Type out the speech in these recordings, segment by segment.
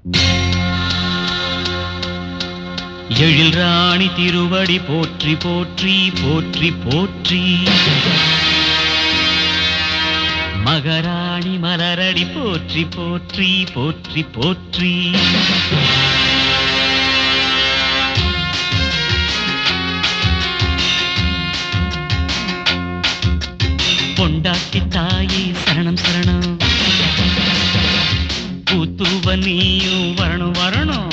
எழில் ராணி திருவடி போற்றி போற்றி போற்றி போற்றி மகராணி மலரடி போற்றி போற்றி போற்றி போற்றி பொண்டாட்டி தாயே சரணம் சரணம் பூத்துவ நீயும் வரணும் வரணும்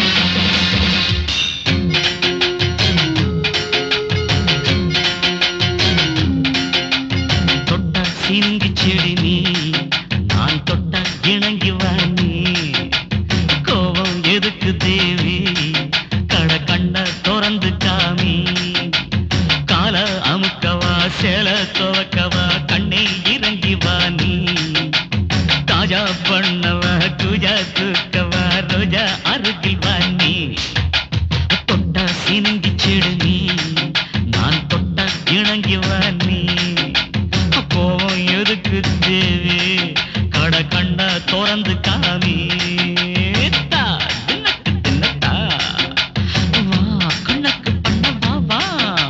தொட்ட சிங்கி செடி நீ நான் தொட்ட இணங்கி வா நீ கோபம் எதுக்கு தேவி கட கண்ட திறந்து காமி கால அமுக்கவா சேல துவக்கவா கண்ணை இறங்கி வா நீ தாஜா பண்ணவா குஜா தூக்கவா ரோஜா அருகில் வா நீ தொட்ட சினுங்கி செடு நீ நான் தொட்ட இணங்கி வா நீ கோவம் எதுக்கு தேவி கட கண்ட திறந்து காமி தா, தின்னக்கு தின்னத்தா. வா, கண்ணக்கு பண்ண வா, வா.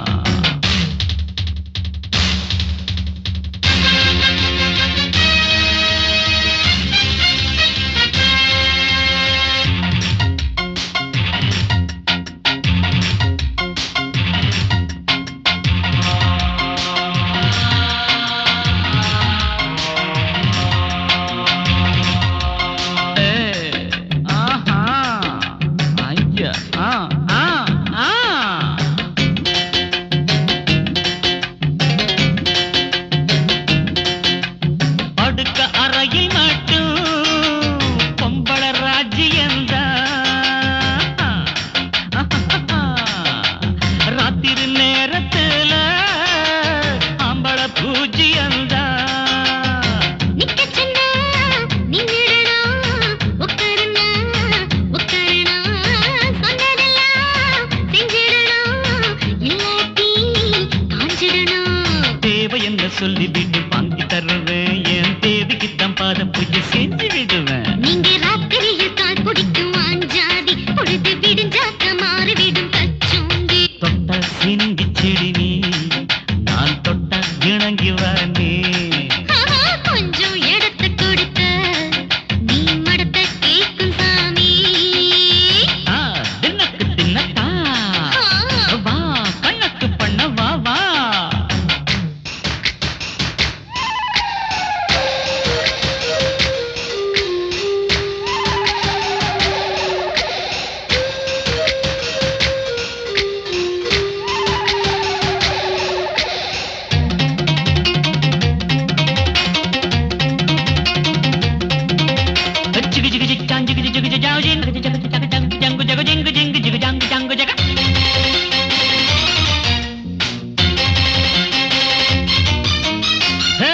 ஏ, ஆஹா, ஐயா, ஆ, ஆ, ஆ. படுக்க அறையில் மட்டும் பொம்பள ராஜ்யந்தா ராத்திரி நேரத்துல அம்பள பூஜ்யந்தா நிக்க சொன்னா நின்னுடணும் உட்காருனா உட்காரணும் சொன்னதெல்லாம் செஞ்சிடணும் இல்லாட்டி காஞ்சிடணும் தேவை என்ன சொல்லிவிட்டு வாங்கி தருவேன் என் தேவிக்குத்தான் பாதம் பூஜை செஞ்சு விடுவேன் நீங்க ராத்திரியில் கால் குடிக்கும் வாஞ்சாதி பொழுது விடிஞ்சாக்க மாறிவிடும் கச்சோண்டி தொட்ட சினுங்கி செடி நீ நான் தொட்ட இணங்கி வா நீ ஆஹா, கொஞ்சம் இடத்த கொடுத்த நீ மடத்த கேக்கும் சாமி ஆ, தின்னக்கு தின்னத்தா ஆ. வா கண்ணக்கு பண்ண வா வா ஜிகு ஜிகு ஜிக் ஜாங் ஜிகு ஜிகு ஜிகு ஜாவ் ஜிங் ஜிகு ஜிகு ஜிகு ஜாங் ஜங்கு ஜகு ஜிங்கு ஜிங்கு ஜிகு ஜாங்கு ஜங்கு ஜக ஹே,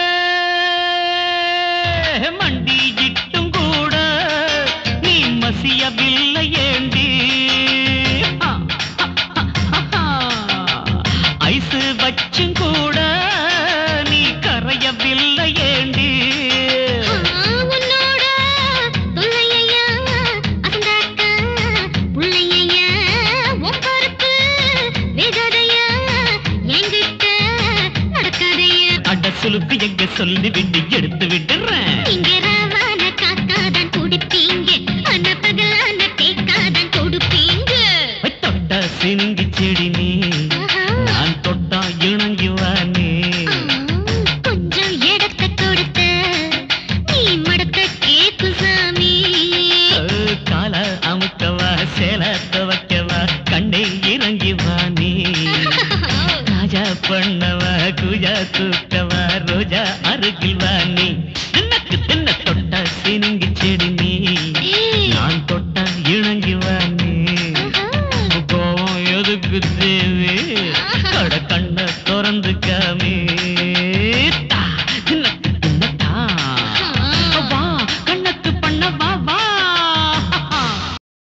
மண்டி இட்டும் கூட நீ மசியவில்லை ஏண்டி ஆ, ஆ, ஆ, ஆ. ஐசு வச்சும் கூட நீ கரையவில்லை ஏண்டி ஆ, உன்னோட தொல்லையையா அசந்தாக்க புள்ளையையா உன் பொறுப்பு வேகாதையா என்கிட்ட நடக்காதையா அட சுலுக்கு எங்க சொல்லி விட்டு எடுத்து விடுறேன் நீங்க ராவான காக்காதான் குடிப்பீங்க அன்ன பகலான தேக்காதான் கொடுப்பீங்க தொட்ட சினுங்கி செடி நீ ஆஹா. நான் தொட்டா இணங்கி வா நீ ஆ, கொஞ்சம் இடத்த கொடுத்த நீ மடத்த கேக்கு சாமி ஓ, கால அமுக்கவா சேல துவக்கவா கண்ணை இறங்கி வா நீ ராஜா பண்ணவா குஜா தூக்கவா ரோஜா அருகில் வா நீ தின்னக்கு தின்ன தொட்ட சினுங்கி செடி